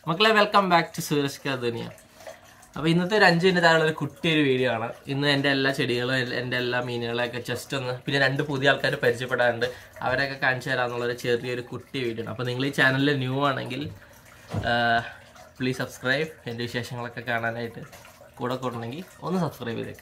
മക്കളെ welcome back to Sooraj കാ ദുനിയ അപ്പോൾ ഇന്നത്തെ ഒരു അഞ്ച് മിനിറ്റ് താഴെ ഒരു കുട്ടി ഒരു വീഡിയോ ആണ് ഇന്ന് എൻ്റെ എല്ലാ ചെടികളും എൽ- എൻ്റെ എല്ലാ മീനുകളെയൊക്കെ ജസ്റ്റ് ഒന്ന് പിന്നെ രണ്ട് പുതിയ ആൾക്കാർ പരിചയപ്പെടാറുണ്ട് അവരെയൊക്കെ കാണിച്ചു തരാമെന്നുള്ള ഒരു ചെറിയൊരു കുട്ടി വീഡിയോ ആണ് അപ്പോൾ നിങ്ങൾ ഈ ചാനലിൽ ന്യൂ ആണെങ്കിൽ പ്ലീസ് സബ്സ്ക്രൈബ് എൻ്റെ വിശേഷങ്ങളൊക്കെ കാണാനായിട്ട് കൂടെ കൂടണമെങ്കിൽ ഒന്ന് സബ്സ്ക്രൈബ് ചെയ്തേക്ക്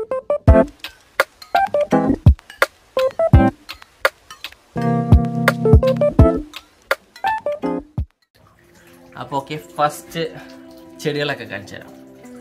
അപ്പോൾ ഓക്കെ ഫസ്റ്റ് ചെടികളൊക്കെ കാണിച്ചു തരാം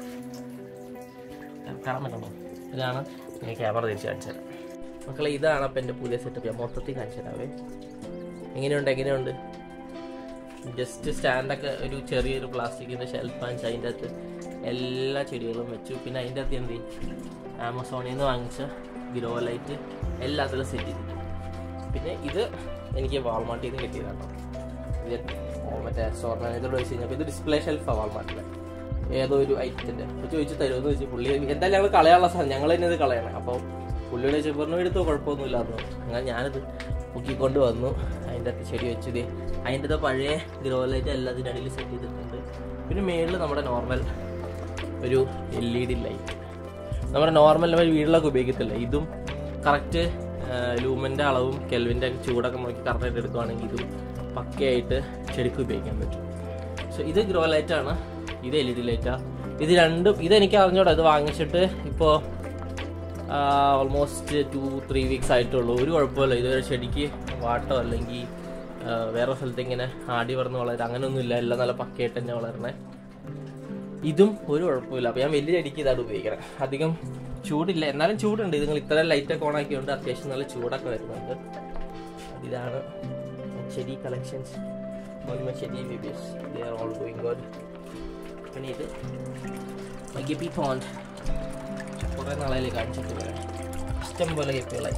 കാണാൻ പറ്റുള്ളൂ ഇതാണ് ഞാൻ ക്യാമറ തിരിച്ച് കാണിച്ചു തരാം മക്കളെ ഇതാണ് അപ്പം എൻ്റെ പുതിയ സെറ്റപ്പ് ഞാൻ മൊത്തത്തിൽ കാണിച്ചു തരാവേ എങ്ങനെയുണ്ട് എങ്ങനെയുണ്ട് ജസ്റ്റ് സ്റ്റാൻഡൊക്കെ ഒരു ചെറിയൊരു പ്ലാസ്റ്റിക്കിൻ്റെ ഷെൽഫ് വാങ്ങിച്ച് അതിൻ്റെ അകത്ത് എല്ലാ ചെടികളും വെച്ചു പിന്നെ അതിൻ്റെ അകത്ത് എന്ത് ചെയ്യും? ആമസോണിൽ നിന്ന് വാങ്ങിച്ച ഗ്രോ ലൈറ്റ് എല്ലാത്തിലും സെറ്റ് ചെയ്തിട്ടുണ്ട് പിന്നെ ഇത് എനിക്ക് വാൾമാർട്ടിൽ നിന്ന് കിട്ടിയതാണ് ഇത് മറ്റേ സ്വർണ്ണ വെച്ച് കഴിഞ്ഞപ്പോൾ ഇത് ഡിസ്പ്ലേ ഷെൽഫാണ് വാൾമാർട്ടിൽ ഏതോ ഒരു ഐറ്റത്തിൻ്റെ അപ്പോൾ ചോദിച്ചു തരുമെന്ന് വെച്ച് പുള്ളി എന്തായാലും ഞങ്ങൾ കളയാനുള്ള സാധനം ഞങ്ങൾ തന്നെ ഇത് കളയണം അപ്പോൾ പുള്ളിയുടെ ചെറുപ്പം എടുത്തോ കുഴപ്പമൊന്നുമില്ല എന്ന് പറഞ്ഞു. അങ്ങനെ ഞാനിത് പൊക്കിക്കൊണ്ട് വന്നു അതിൻ്റെ അകത്ത് ചെടി വെച്ചത് അതിൻ്റെ അകത്ത് പഴയ ഗ്രോ ലൈറ്റ് എല്ലാത്തിൻ്റെ അടിയിൽ സെറ്റ് ചെയ്തിട്ടുണ്ട് പിന്നെ മേളിൽ നമ്മുടെ നോർമൽ ഒരു എൽ ഇ ഡി ലൈറ്റ് നമ്മുടെ നോർമൽ നമ്മൾ വീട്ടിലൊക്കെ ഉപയോഗിക്കത്തില്ല ഇതും കറക്റ്റ് ലൂമിൻ്റെ അളവും കെൽവിൻ്റെ ചൂടൊക്കെ നോക്കി കറക്റ്റായിട്ട് എടുക്കുവാണെങ്കിൽ ഇതും പക്കയായിട്ട് ചെടിക്ക് ഉപയോഗിക്കാൻ പറ്റും സോ ഇത് ഗ്രോ ലൈറ്റാണ് ഇത് എൽ ഇ ഡി ലൈറ്റാണ് ഇത് രണ്ടും ഇതെനിക്ക് അറിഞ്ഞോടാ ഇത് വാങ്ങിച്ചിട്ട് ഇപ്പോൾ ഓൾമോസ്റ്റ് ടു ത്രീ വീക്സ് ആയിട്ടുള്ളൂ ഒരു കുഴപ്പമില്ല ഇതുവരെ ചെടിക്ക് വാട്ടോ അല്ലെങ്കിൽ ആ, വേറെ സ്ഥലത്ത് ഇങ്ങനെ ആടി വളർന്ന് വളരാൻ അങ്ങനെയൊന്നുമില്ല എല്ലാം നല്ല പക്കയായിട്ട് തന്നെ വളരണേ ഇതും ഒരു കുഴപ്പമില്ല അപ്പോൾ ഞാൻ വലിയ ചെടിക്ക് ഇതാണ് ഉപയോഗിക്കണം അധികം ചൂടില്ല എന്നാലും ചൂടുണ്ട് ഇത് നിങ്ങൾ ഇത്ര ലൈറ്റൊക്കെ ഓൺ ആക്കിയുണ്ട് അത്യാവശ്യം നല്ല ചൂടൊക്കെ വരുന്നുണ്ട് ഇതാണ് ചെടി കളക്ഷൻസ് ചെടി babies they are all doing good പിന്നെ ഇത് ഗപ്പി പോണ്ട് കുറേ നാളെ കാണിച്ചിട്ട് വരാം ഇഷ്ടം പോലെ ഗപ്പികളായി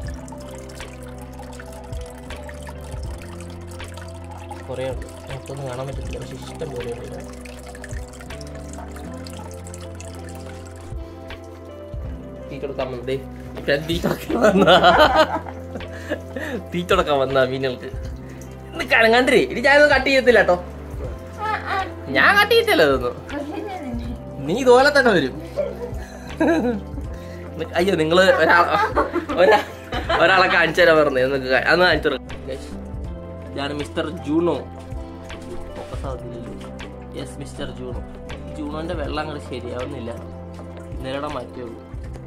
കുറേ ഉണ്ട് നമുക്കൊന്നും കാണാൻ പറ്റുന്നില്ല പക്ഷെ ഇഷ്ടം പോലെ ഉണ്ട് ഇതിനകത്ത്. തീ കൊടുക്കാൻ വന്നതേ ഇപ്പം തീ കൊടുക്കാൻ വന്ന തീ തുടക്കാൻ വന്ന മീനുകൾക്ക് ഇന്ന് കണങ്ങാണ്ടേ ഇനി ഞാനൊന്നും കട്ട് ചെയ്യത്തില്ല കേട്ടോ ഞാൻ കട്ട് ചെയ്യത്തില്ല ഇതൊന്നും നീ ഇതുപോലെ തന്നെ വരും നി- അയ്യോ നിങ്ങള് ഒരാ ഒരാ ഒരാളെ കാണിച്ചു തരാൻ പറഞ്ഞു നിങ്ങൾക്ക് കാ- അന്ന് കാണിച്ചു തരാം. Guys, ഇതാണ് mister Juno yes mister Juno ജൂണോന്റെ വെള്ളം അങ്ങോട്ട് ശരിയാവുന്നില്ല ഇന്നലെ മാറ്റിയുള്ളൂ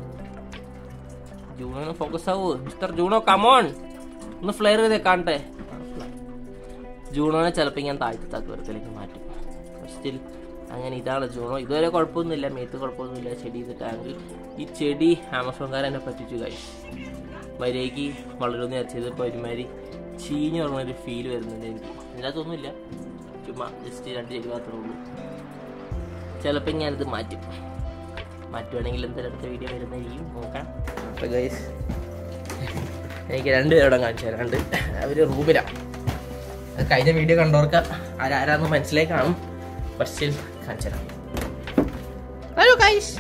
ജൂണോന് ഫോക്കസ് ആവൂ മിസ്റ്റർ ജൂണോ കമോൺ ഒന്ന് ഫ്ലെയർ ചെയ്തേ കാണട്ടെ ജൂണോനെ ചിലപ്പോൾ ഞാൻ താഴ്ത്തി താത്വരത്തിലേക്ക് മാറ്റും സ്റ്റിൽ അങ്ങനെ ഇതാണ് ജൂണോ ഇതുവരെ കുഴപ്പമൊന്നുമില്ല മേത്ത് കുഴപ്പമൊന്നുമില്ല ചെടി ഇത് ടാങ്കിൽ ഈ ചെടി ആമസോൺകാരൻ എന്നെ പറ്റിച്ചു കായി മര്യാദയ്ക്ക് വളരുമെന്ന് വിചാരിച്ചത് ഇപ്പോൾ ഒരുമാതിരി ചീഞ്ഞ് പറഞ്ഞൊരു ഫീൽ വരുന്നുണ്ട് എനിക്ക് ഇതിനകത്തൊന്നുമില്ല ചുമ്മാ ജസ്റ്റ് രണ്ട് ചെടി മാത്രമേ ഉള്ളൂ ചിലപ്പോൾ ഞാനിത് മാറ്റും മാറ്റുവാണെങ്കിൽ എന്തായാലും അടുത്ത വീഡിയോ വരുന്നതായിരിക്കും നോക്കാം അപ്പോൾ ഗൈസ് എനിക്ക് രണ്ട് പേരോടെ കാണിച്ചു തരാണ്ട് അവർ റൂമിലാണ് അത് കഴിഞ്ഞ വീഡിയോ കണ്ടവർക്ക് ആരാരാന്ന് മനസ്സിലായി കാണും പക്ഷേ കാണിച്ചു തരാം ഹലോ ഗൈസ്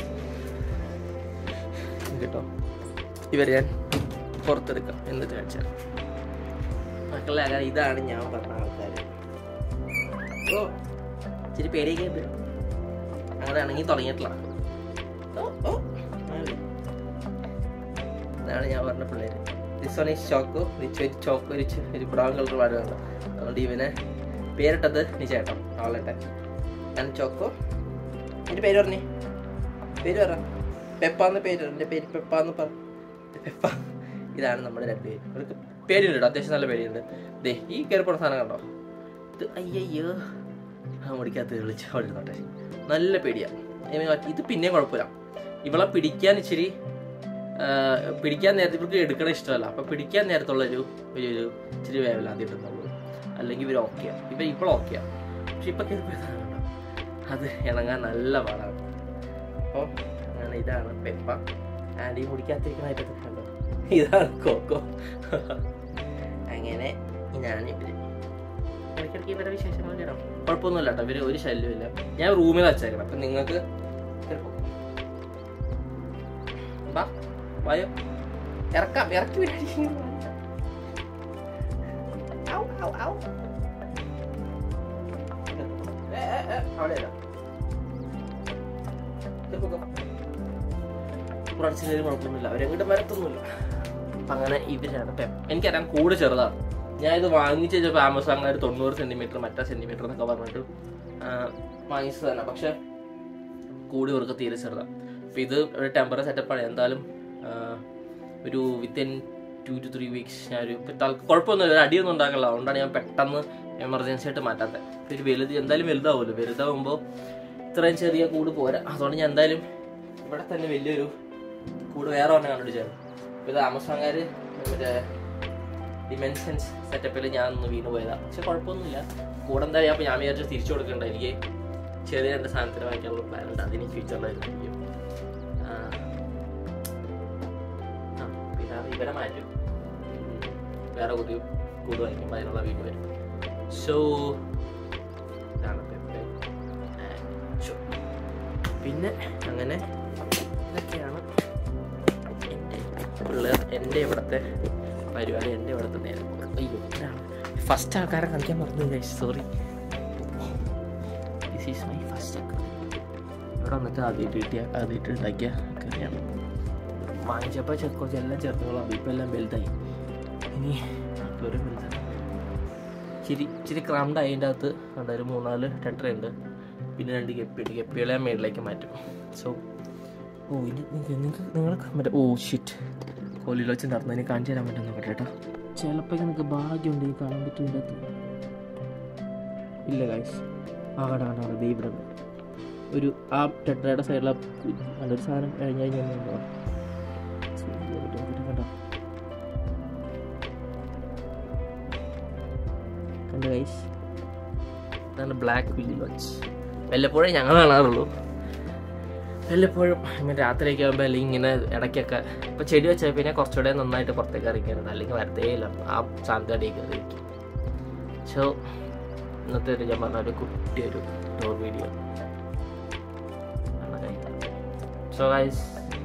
കേട്ടോ ഇവരെ ഞാൻ പുറത്തെടുക്കാം എന്നിട്ട് കാണിച്ചു തരാം മക്കളെ അല്ല ഇതാണ് ഞാൻ പറഞ്ഞ ആൾക്കാർ ഓ ഇച്ചിരി പേടിയൊക്കെ ഉണ്ട് അങ്ങോട്ട് ഇണങ്ങി തുടങ്ങിയിട്ടില്ല ഓ ഓ ആണ്. ഇതാണ് ഞാൻ പറഞ്ഞ പിള്ളേര് ദിസ് വൺ ഈസ് ചോക്കോ ഒരു ചോക്കോ ഒരു ചെ- ഒരു ബ്രൗൺ കളർ പാടുകയാണ് അതുകൊണ്ട് ഇവനെ പേരിട്ടത് നീ ചേട്ടൻ ആളട്ടെ ഞാൻ ചോക്കോ എൻ്റെ പേര് പറഞ്ഞേ പേര് പറ പെപ്പാന്ന് പേര് എൻ്റെ പേര് പെപ്പാന്ന് പറ പെപ്പ ഇതാണ് നമ്മുടെ രണ്ട് പേര് അവർക്ക് പേരുണ്ട് കേട്ടോ അത്യാവശ്യം നല്ല പേരുണ്ട് ദേ ഈ കയറിപ്പോണ സാധനം കണ്ടോ ഇത് അയ്യയ്യോ ആ മുടിക്കകത്ത് വിളിച്ച് അവിടെ ഇരുന്നോട്ടെ നല്ല പേടിയാ ഇവന് മറ്റേ- ഇത് പിന്നെയും കുഴപ്പമില്ല ഇവളെ പിടിക്കാൻ ഇച്ചിരി ആ, പിടിക്കാൻ നേരത്തെ ഇവർക്ക് എടുക്കണ ഇഷ്ടമല്ല അപ്പൊ പിടിക്കാൻ നേരത്തുള്ള ഒരു ഒരു ഒരു ഇച്ചിരി വേവല ആദ്യം ഇട്ടുന്നുള്ളൂ അല്ലെങ്കിൽ ഇവർ ഓക്കെയാ ഇവ ഇപ്പോൾ ഓക്കെയാ പക്ഷെ ഇപ്പൊ കയറി പോയതാണ് കേട്ടോ. അത് ഇണങ്ങാൻ നല്ല പാടാണ് അപ്പോൾ അങ്ങനെ ഇതാണ് പെപ്പ ആൻറ്റി മുടിക്കാത്തിരിക്കണായിട്ട് കണ്ടോ ഇതാണ് കോക്കോ അങ്ങനെ ഇതാണ് ഇവര് ഇടയ്ക്കിടയ്ക്ക് ഇവരുടെ വിശേഷങ്ങൾ കേട്ടോ കുഴപ്പമൊന്നുമില്ല കേട്ടോ ഇവര് ഒരു ശല്യമില്ല ഞാൻ റൂമിൽ വെച്ചേക്കണം അപ്പൊ നിങ്ങൾക്ക് വാ വായോ ഇറക്കാം ഇറക്കി വിടാ ഔ, ഔ, ഔ. ഏ, ഏ, ഏ. അവിടെയല്ല കുറച്ചിലും കുഴപ്പമൊന്നുമില്ല അവരെങ്ങോട്ട് വരത്തൊന്നുമില്ല അപ്പം അങ്ങനെ ഇവരാണ് പെപ്പ് എനിക്കറിയാം കൂട് ചെറുതാണ് ഞാൻ ഇത് വാങ്ങിച്ച് വെച്ചപ്പോൾ ആമസോൺകാർ തൊണ്ണൂറ് സെന്റിമീറ്റർ മറ്റേ സെന്റിമീറ്റർ എന്നൊക്കെ പറഞ്ഞിട്ട് ആ, വാങ്ങിച്ചത് തന്നെ പക്ഷെ കൂടി ഇവർക്ക് തീരെ ചെറുതാണ് അപ്പം ഇത് ഒരു ടെമ്പററി സെറ്റപ്പാണ് എന്തായാലും ആ, ഒരു within two two three weeks ഞാൻ ഒരു ഇപ്പം തൽ- കുഴപ്പമൊന്നുമില്ല ഒരു അടിയൊന്നും ഉണ്ടാക്കില്ല അതുകൊണ്ടാണ് ഞാൻ പെട്ടെന്ന് എമർജൻസി ആയിട്ട് മാറ്റാത്തത് ഇപ്പം ഇത് വലുത് എന്തായാലും വലുതാവുമല്ലോ വലുതാവുമ്പോൾ ഇത്രയും ചെറിയ കൂട് പോരാ അതുകൊണ്ട് ഞാൻ എന്തായാലും ഇവിടെ തന്നെ വലിയൊരു കൂട് വേറെ ഒരെണ്ണം കണ്ടുപിടിച്ചാണ് ഇപ്പം ഇത് ആമസോൺകാർ മറ്റേ ഡിമെൻഷൻസ് സെറ്റപ്പിൽ ഞാൻ ഒന്ന് വീണ് പോയതാണ് പക്ഷെ കുഴപ്പമൊന്നുമില്ല കൂടെ എന്തായാലും അപ്പോൾ ഞാൻ വിചാരിച്ചു തിരിച്ചു കൊടുക്കണ്ട എനിക്ക് ചെറിയ രണ്ട് സാധനത്തിന് വാങ്ങിക്കാനുള്ള പ്ലാൻ ഉണ്ട് അതിന് ഫ്യൂച്ചറിലായിരിക്കും ആ ആ, പിന്നെ അത് ഇവരെ മാറ്റും ഉം. വേറെ കൂടി കൂട് വാങ്ങിക്കുമ്പോൾ അതിനുള്ള വീട് വരും സോ ഇതാണ് പെപ്പെ. ആക്ഷോ. പിന്നെ അങ്ങനെ ഇതൊക്കെയാണ് എൻ്റെ പിള്ളേർ എൻ്റെ ഇവിടുത്തെ പരിപാടി എൻ്റെ ഇവിടുത്തെ നേരം അയ്യോ ഫസ്റ്റ് ആൾക്കാരെ കളിക്കാൻ മറന്നു guys sorry this is my first ഇവിടെ വന്നിട്ട് ആദ്യമായിട്ട് കിട്ടിയ ആദ്യമായിട്ട് ഉണ്ടാക്കിയ കറിയാണ് വാങ്ങിച്ചപ്പോൾ കുറച്ച് എല്ലാം ചേർത്തുകളാം ഇപ്പം എല്ലാം വലുതായി ഇനി ഒരു വലുതാണ് ഇച്ചിരി ഇച്ചിരി ക്രാംഡ് അതിൻ്റെ അകത്ത് ഉണ്ട് ഒരു മൂന്നാല് ടെട്ര ഉണ്ട് പിന്നെ രണ്ട് ഗപ്പിയുണ്ട് ഗപ്പികളെ ഞാൻ മേളിലേക്ക് മാറ്റും സോ ഓ ഇനി നിങ്ങൾക്ക് നിങ്ങൾക്ക് നിങ്ങൾക്ക് മറ്റേ ഓ ഷിറ്റ് കോലിൽ വെച്ച് നടന്നു ഇനി കാണിച്ചു തരാൻ പറ്റും നോക്കട്ടെ കേട്ടോ ചിലപ്പോൾ നിങ്ങൾക്ക് ഭാഗ്യമുണ്ട് ഈ കാണാൻ പറ്റും ഇതിൻ്റെ അകത്ത് ഇല്ല ഗൈസ് ആ കട കണ്ട കണ്ട ദേ ഇവിടെ ഉണ്ട്. ഒരു ആ ടെട്രയുടെ സൈഡിലെ ഒരു സാധനം കഴിഞ്ഞ് കഴിഞ്ഞാൽ കണ്ടോ കണ്ടോ ഗൈസ് ഇതാണ് ബ്ലാക്ക് വില്ലി ലോഞ്ച് വല്ലപ്പോഴും ഞങ്ങൾ കാണാറുള്ളൂ വല്ലപ്പോഴും ഇങ്ങനെ രാത്രിയൊക്കെ ആകുമ്പോൾ അല്ലെങ്കിൽ ഇങ്ങനെ ഇടയ്ക്കൊക്കെ ഇപ്പോൾ ചെടി വെച്ചാൽ പിന്നെ കുറച്ചുകൂടെ നന്നായിട്ട് പുറത്തേക്ക് ഇറങ്ങിയത് അല്ലെങ്കിൽ വരത്തേ ഇല്ല ആ ശാന്തടിയൊക്കെ ഇരിക്കും സോ ഇന്നത്തെ ഒരു ഞാൻ പറഞ്ഞ ഒരു കുട്ടി ഒരു door video so guys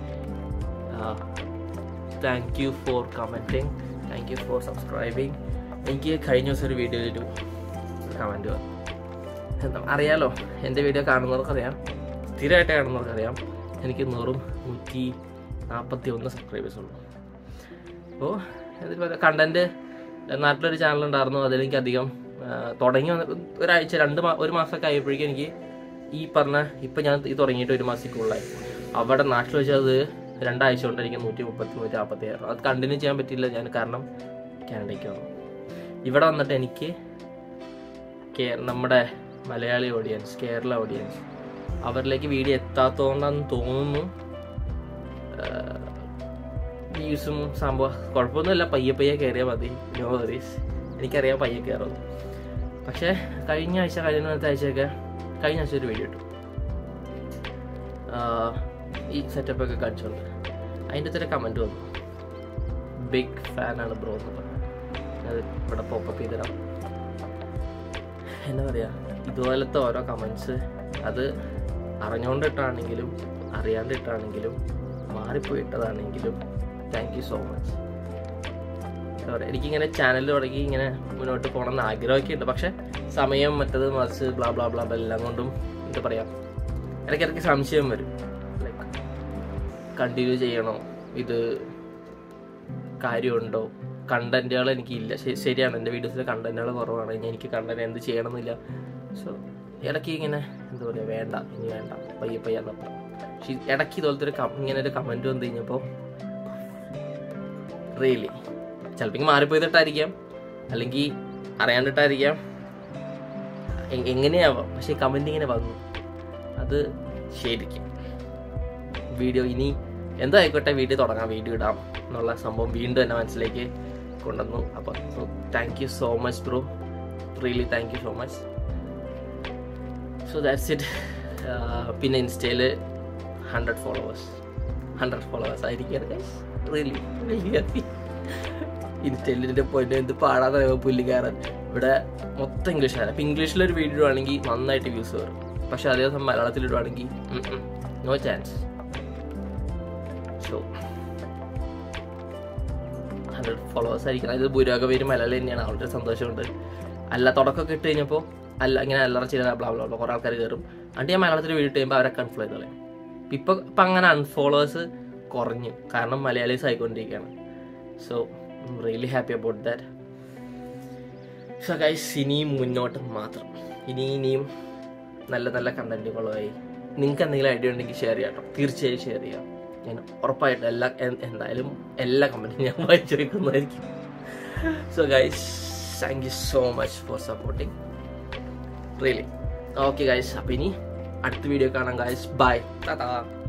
thank you for commenting thank you for subscribing എനിക്ക് കഴിഞ്ഞ ദിവസം ഒരു വീഡിയോയിൽ ഒരു കമൻറ്റ് വന്നു എന്താ അറിയാലോ എൻ്റെ വീഡിയോ കാണുന്നവർക്കറിയാം സ്ഥിരമായിട്ട് കാണുന്നവർക്കറിയാം എനിക്ക് നൂറും നൂറ്റി നാൽപ്പത്തി ഒന്ന് സബ്സ്ക്രൈബേഴ്സ് ഉള്ളൂ അപ്പോൾ ഇതിൽ പറയുക കണ്ടൻറ്റ് നാട്ടിലൊരു ചാനൽ ഉണ്ടായിരുന്നു അതിലെനിക്ക് അധികം ആ, തുടങ്ങി വന്ന- ഒരാഴ്ച രണ്ട് മാ ഒരു മാസമൊക്കെ ആയപ്പോഴേക്കും എനിക്ക് ഈ പറഞ്ഞ ഇപ്പം ഞാൻ ഇത് തുടങ്ങിയിട്ട് ഒരു മാസത്തേക്കുള്ളായി അവിടെ നാട്ടിൽ വെച്ച് അത് രണ്ടാഴ്ച കൊണ്ട് എനിക്ക് നൂറ്റി മുപ്പത്തി നൂറ്റി നാൽപ്പത്തി ആയിരുന്നു അത് കണ്ടിന്യൂ ചെയ്യാൻ പറ്റില്ല ഞാൻ കാരണം കാനഡയ്ക്ക് വന്നു ഇവിടെ വന്നിട്ട് എനിക്ക് കേ- നമ്മുടെ മലയാളി ഓഡിയൻസ് കേരള ഓഡിയൻസ് അവരിലേക്ക് വീഡിയോ എത്താത്തതുകൊണ്ടാണെന്ന് തോന്നുന്നു വ്യൂസും സംഭവം കുഴപ്പമൊന്നുമില്ല പയ്യെ പയ്യെ കയറിയാൽ മതി നോ വറീസ് എനിക്കറിയാം പയ്യെ കയറും പക്ഷേ കഴിഞ്ഞ ആഴ്ച കഴിഞ്ഞ ആഴ്ചയൊക്കെ കഴിഞ്ഞ ആഴ്ച ഒരു വീഡിയോ ഇട്ടു ആഹ് ഈ സെറ്റപ്പൊക്കെ കാണിച്ചുകൊണ്ട് അതിൻ്റെ അത്ര കമൻറ്റ് വന്നു ബിഗ് ഫാനാണ് ബ്രോ എന്ന് പറഞ്ഞു അത് ഇവിടെ പോപ്പപ്പ് ചെയ്തിടാം എന്താ പറയുക ഇതുപോലത്തെ ഓരോ കമൻസ് അത് അറിഞ്ഞുകൊണ്ടിട്ടാണെങ്കിലും അറിയാണ്ടിട്ടാണെങ്കിലും മാറിപ്പോയിട്ടതാണെങ്കിലും താങ്ക് യു സോ മച്ച് എന്താ പറയുക എനിക്കിങ്ങനെ ചാനൽ തുടങ്ങി ഇങ്ങനെ മുന്നോട്ട് പോകണമെന്ന് ആഗ്രഹമൊക്കെ ഉണ്ട് പക്ഷെ സമയം മറ്റത് മറിച്ച് ബ്ലാ ബ്ലാ ബ്ലാ എല്ലാം കൊണ്ടും എന്താ പറയുക ഇടയ്ക്കിടയ്ക്ക് സംശയം വരും ലൈക്ക് കണ്ടിന്യൂ ചെയ്യണോ ഇത് കാര്യമുണ്ടോ കണ്ടന്റുകൾ എനിക്കില്ല ശ- ശരിയാണ് എൻ്റെ വീഡിയോസിൽ കണ്ടന്റുകൾ കുറവാണ് ഇനി എനിക്ക് കണ്ടന്റ് എന്ത് ചെയ്യണമെന്നില്ല സോ ഇടയ്ക്ക് ഇങ്ങനെ എന്താ പറയുക വേണ്ട ഇനി വേണ്ട പയ്യെ പയ്യെ എന്നപ്പോൾ പക്ഷെ ഈ ഇടയ്ക്ക് ഇതുപോലത്തെ ഒരു കം- ഇങ്ങനെ ഒരു കമൻറ്റ് വന്നു കഴിഞ്ഞപ്പോൾ റിയലി ചിലപ്പോൾ മാറിപ്പോയതിട്ടായിരിക്കാം അല്ലെങ്കിൽ അറിയാണ്ടിട്ടായിരിക്കാം എ- എങ്ങനെയാവാം പക്ഷെ കമൻറ്റ് ഇങ്ങനെ വന്നു അത് ശരിക്കും വീഡിയോ ഇനി എന്തായിക്കോട്ടെ വീഡിയോ തുടങ്ങാം വീഡിയോ ഇടാം എന്നുള്ള സംഭവം വീണ്ടും എൻ്റെ മനസ്സിലേക്ക് കൊണ്ടുവന്നു അപ്പം so thank you so much bro really thank you so much so that's it പിന്നെ ഇൻസ്റ്റയിൽ ഹൺഡ്രഡ് ഫോളോവേഴ്സ് ഹൺഡ്രഡ് ഫോളോവേഴ്സ് ആയിരിക്കുകയാണ് റിയലി റിയലി ഹാപ്പി ഇൻസ്റ്റയിൽ ഇതിൻ്റെ പോയിട്ട് എന്ത് പാടാന്ന് പറയുമ്പോൾ പുല്ലുകാരൻ ഇവിടെ മൊത്തം ഇംഗ്ലീഷാണ് അപ്പം ഇംഗ്ലീഷിലൊരു വീഡിയോ ആണെങ്കിൽ നന്നായിട്ട് വ്യൂസ് വരും പക്ഷെ അതേ സമയം മലയാളത്തിൽ ഇടുവാണെങ്കിൽ no chance so hundred followers ആയിരിക്കണം ഇത് ഭൂരിഭാഗം പേര് മലയാളം തന്നെയാണ് വളരെ സന്തോഷമുണ്ട് അല്ല തുടക്കമൊക്കെ ഇട്ട് കഴിഞ്ഞപ്പോൾ അല്ല ഇങ്ങനെ അല്ലറ ചില ബ്ലാ ബ്ലാ ബ്ലാ കുറേ ആൾക്കാർ കയറും എന്നിട്ട് ഞാൻ മലയാളത്തിൽ വീഡിയോ ചെയ്യുമ്പോൾ അവരെ കൺഫ്ലോ ചെയ്ത് കളയും ഇപ്പം ഇപ്പം അങ്ങനെ അൺഫോളോവേഴ്സ് കുറഞ്ഞു കാരണം മലയാളീസ് ആയിക്കൊണ്ടിരിക്കുകയാണ് so really happy about that so guys ഇനിയും മുന്നോട്ട് മാത്രം ഇനി ഇനിയും നല്ല നല്ല കണ്ടന്റുകളുമായി നിങ്ങൾക്ക് എന്തെങ്കിലും ഐഡിയ ഉണ്ടെങ്കിൽ ഷെയർ ചെയ്യാം കേട്ടോ തീർച്ചയായും ഷെയർ ചെയ്യാം ഞാൻ ഉറപ്പായിട്ടും എല്ലാ എ- എന്തായാലും എല്ലാ കമൻറ്റും ഞാൻ വായിച്ചു വെക്കുന്നതായിരിക്കും so guys thank you so much for supporting really okay guys അപ്പം ഇനി അടുത്ത വീഡിയോ കാണാം ഗൈസ് ബൈ ടാറ്റാ